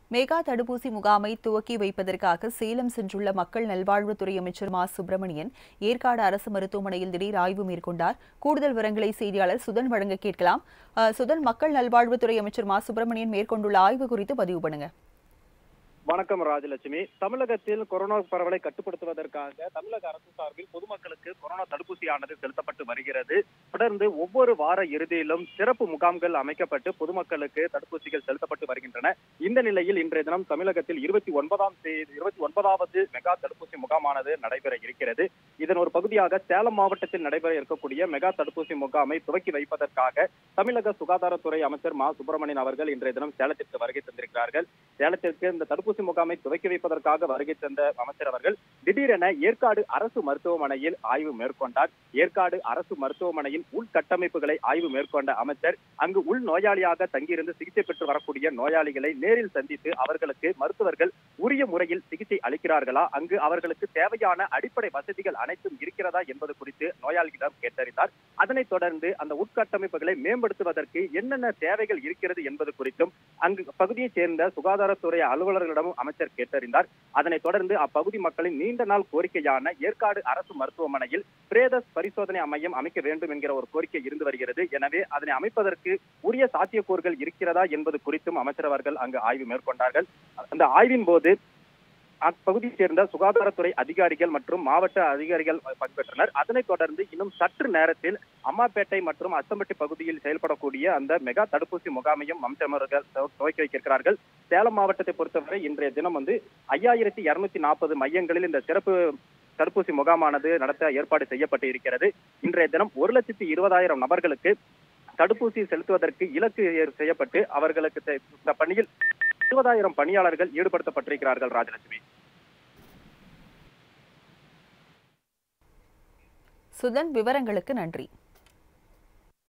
mega தடுப்பூசி முகாமை துவக்கி வைப்பதற்காக சேலம் சென்றுள்ள மக்கள் நல்வாழ்வுத்துறை அமைச்சர் மா சுப்பிரமணியன் ஏற்காடு அரசு மருத்துவமனையில் திடீர் ஆய்வு மேற்கொண்டார் கூடுதல் விவரங்களை செய்தியாளர் சுதன் வழங்க கேட்கலாம் அஹ், சுதன் மக்கள் நல்வாழ்வுத்துறை அமைச்சர் மா சுப்பிரமணியன் மேற்கொண்டுள்ள ஆய்வு குறித்து பதிவு பண்ணுங்க வணக்கம் ராஜலட்சுமி தமிழகத்தில் கொரோனா பரவலை கட்டுப்படுத்துவதற்காக தமிழக அரசு சார்பில் பொதுமக்களுக்கு கொரோனா தடுப்பூசியானது செலுத்தப்பட்டு வருகிறது தொடர்ந்து ஒவ்வொரு வார இறுதியிலும் சிறப்பு முகாம்கள் அமைக்கப்பட்டு பொதுமக்களுக்கு தடுப்பூசிகள் செலுத்தப்பட்டு வருகின்றன இந்த நிலையில் இன்றைய தினம் தமிழகத்தில் இருபத்தி ஒன்பதாம் தேதி இருபத்தி ஒன்பதாவது மெகா தடுப்பூசி முகாமானது நடைபெற இருக்கிறது இதன் ஒரு பகுதியாக சேலம் மாவட்டத்தில் நடைபெற இருக்கக்கூடிய மெகா தடுப்பூசி முகாமை துவக்கி வைப்பதற்காக தமிழக சுகாதாரத்துறை அமைச்சர் மா சுப்பிரமணியன் அவர்கள் இன்றைய தினம் சேலத்திற்கு வருகை தந்திருக்கிறார்கள் சேலத்திற்கு இந்த தடுப்பூசி முகாமை துவக்கி வைப்பதற்காக வருகை தந்த அமைச்சர் அவர்கள் திடீரென ஏற்காடு அரசு மருத்துவமனையில் ஆய்வு மேற்கொண்டார் ஏற்காடு அரசு மருத்துவமனையில் உள்கட்டமைப்புகளை ஆய்வு மேற்கொண்ட அமைச்சர் அங்கு உள் நோயாளியாக தங்கியிருந்து சிகிச்சை பெற்று வரக்கூடிய நோயாளிகளை நேரில் சந்தித்து அவர்களுக்கு மருத்துவர்கள் உரிய முறையில் சிகிச்சை அளிக்கிறார்களா அங்கு அவர்களுக்கு தேவையான அடிப்படை வசதிகள் அனைத்தும் இருக்கிறதா என்பது குறித்து நோயாளிகளிடம் கேட்டறிந்தார் அதனைத் தொடர்ந்து அந்த உட்கட்டமைப்புகளை மேம்படுத்துவதற்கு என்னென்ன தேவைகள் இருக்கிறது என்பது குறித்தும் அங்கு பகுதியைச் சேர்ந்த சுகாதாரத்துறை அலுவலர்களிடம் அமைச்சர் கேட்டறிந்தார் அதனைத் தொடர்ந்து அப்பகுதி மக்களின் நீண்ட நாள் கோரிக்கையான ஏற்காடு அரசு மருத்துவமனையில் பிரேத பரிசோதனை மையம் அமைக்க வேண்டும் என்கிற ஒரு கோரிக்கை இருந்து வருகிறது எனவே அதனை அமைப்பதற்கு உரிய சாத்தியக்கூறுகள் இருக்கிறதா என்பது குறித்தும் அமைச்சர் அவர்கள் அங்கு ஆய்வு மேற்கொண்டார்கள் அந்த ஆய்வின் போது அப்பகுதியைச் சேர்ந்த சுகாதாரத்துறை அதிகாரிகள் மற்றும் மாவட்ட அதிகாரிகள் பங்கேற்றனர் அதனைத் தொடர்ந்து இன்னும் சற்று நேரத்தில் அம்மாப்பேட்டை மற்றும் அச்சம்பட்டி பகுதியில் செயல்படக்கூடிய அந்த மெகா தடுப்பூசி முகாமையும் அமைச்சர் அவர்கள் துவ- துவக்கி வைக்க இருக்கிறார்கள் சேலம் மாவட்டத்தை பொறுத்தவரை இன்றைய தினம் வந்து ஐயாயிரத்தி இருநூத்தி நாற்பது மையங்களில் இந்த சிறப்பு தடுப்பூசி முகாமானது நடத்த ஏற்பாடு செய்யப்பட்டு இருக்கிறது இன்றைய தினம் ஒரு லட்சத்தி இருபதாயிரம் நபர்களுக்கு தடுப்பூசி செலுத்துவதற்கு இலக்கு செய்யப்பட்டு அவர்களுக்கு தெ- இந்த பணியில் இருபதாயிரம் பணியாளர்கள் ஈடுபடுத்தப்பட்டிருக்கிறார்கள் ராஜலட்சுமி சுதன் விவரங்களுக்கு நன்றி